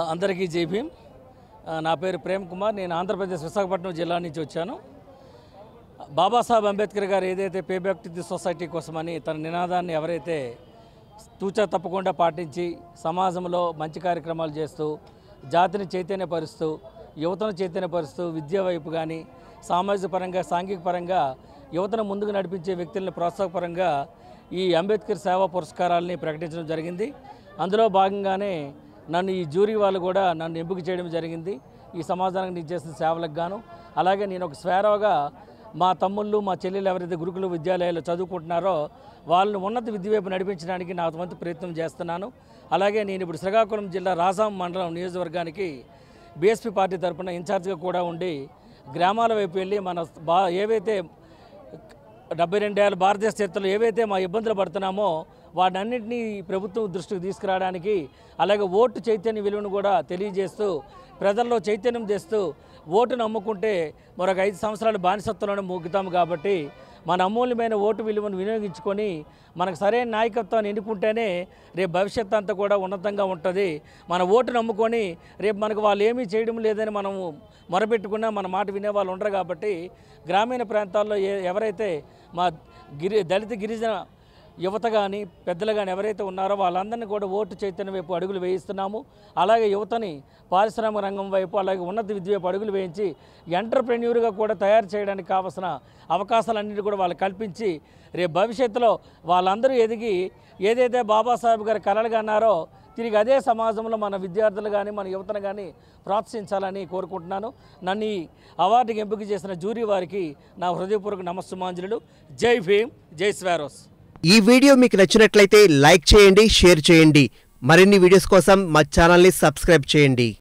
అందరికీ జై భీమ్ ఆ, నా పేరు ప్రేమ్ కుమార్ నేను ఆంధ్రప్రదేశ్ విశాఖపట్నం జిల్లా నుంచి వచ్చాను బాబాసాహెబ్ అంబేద్కర్ గారు ఏదైతే pay back to the society కోసమని తన నినాదాన్ని ఎవరైతే తూచా తప్పకుండా పాటించి సమాజంలో మంచి కార్యక్రమాలు చేస్తూ జాతిని చైతన్యపరుస్తూ యువతను చైతన్యపరుస్తూ విద్య వైపు కానీ సామాజిక పరంగా సాంఘిక పరంగా యువతను ముందుకు నడిపించే వ్యక్తులను ప్రోత్సాహపరంగా ఈ అంబేద్కర్ సేవా పురస్కారాలని ప్రకటించడం జరిగింది అందులో భాగంగానే నన్ను ఈ జ్యూరీ వాళ్ళు కూడా నన్ను ఎంపిక చేయడం జరిగింది ఈ సమాజానికి నేను చేసిన సేవలకు గాను అలాగే నేను ఒక స్వేరవగా మా తమ్ముళ్ళు మా చెల్లెలు ఎవరైతే గురుకుల విద్యాలయాల్లో చదువుకుంటున్నారో వాళ్ళని ఉన్నత విద్య వైపు నడిపించడానికి నా వంతు ప్రయత్నం చేస్తున్నాను అలాగే నేను ఇప్పుడు శ్రీకాకుళం జిల్లా రాజాం మండలం నియోజకవర్గానికి బీఎస్పీ పార్టీ తరఫున ఇన్ఛార్జ్గా కూడా ఉండి గ్రామాల వైపు వెళ్ళి మన బా ఏవైతే డెబ్బై రెండేళ్ళ భారతదేశ చరిత్రలో ఏవైతే మా ఇబ్బందులు పడుతున్నామో వాటన్నింటినీ ప్రభుత్వం దృష్టికి తీసుకురావడానికి అలాగే ఓటు చైతన్య విలువను కూడా తెలియజేస్తూ ప్రజల్లో చైతన్యం చేస్తూ ఓటును అమ్ముకుంటే మరొక ఐదు సంవత్సరాలు బానిసత్వంలోనే మూగుతాము కాబట్టి మన అమూల్యమైన ఓటు విలువను వినియోగించుకొని మనకు సరైన నాయకత్వాన్ని ఎన్నుకుంటేనే రేపు భవిష్యత్తు అంతా కూడా ఉన్నతంగా ఉంటుంది మన ఓటు నమ్ముకొని రేపు మనకు వాళ్ళు ఏమీ చేయడం లేదని మనము మొరపెట్టుకున్నా మన మాట వినే వాళ్ళు ఉండరు కాబట్టి గ్రామీణ ప్రాంతాల్లో ఏ ఎవరైతే మా గిరి దళిత గిరిజన యువత కానీ పెద్దలు కానీ ఎవరైతే ఉన్నారో వాళ్ళందరినీ కూడా ఓటు చైతన్యం వైపు అడుగులు వేయిస్తున్నాము అలాగే యువతని పారిశ్రామిక రంగం వైపు అలాగే ఉన్నత విద్య వైపు అడుగులు వేయించి ఎంటర్ప్రెన్యూర్గా కూడా తయారు చేయడానికి కావాల్సిన అవకాశాలన్నిటి కూడా వాళ్ళు కల్పించి రేపు భవిష్యత్తులో వాళ్ళందరూ ఎదిగి ఏదైతే బాబాసాహెబ్ గారు కలలుగా అన్నారో తిరిగి అదే సమాజంలో మన విద్యార్థులు కానీ మన యువతను కానీ ప్రోత్సహించాలని కోరుకుంటున్నాను నన్ను ఈ అవార్డుకి ఎంపిక చేసిన జూరీ వారికి నా హృదయపూర్వక నమస్సుమాంజలుడు జై భీమ్ జై స్వారోస్ ఈ వీడియో మీకు నచ్చినట్లయితే లైక్ చేయండి షేర్ చేయండి మరిన్ని వీడియోస్ కోసం మా ఛానల్ని సబ్స్క్రైబ్ చేయండి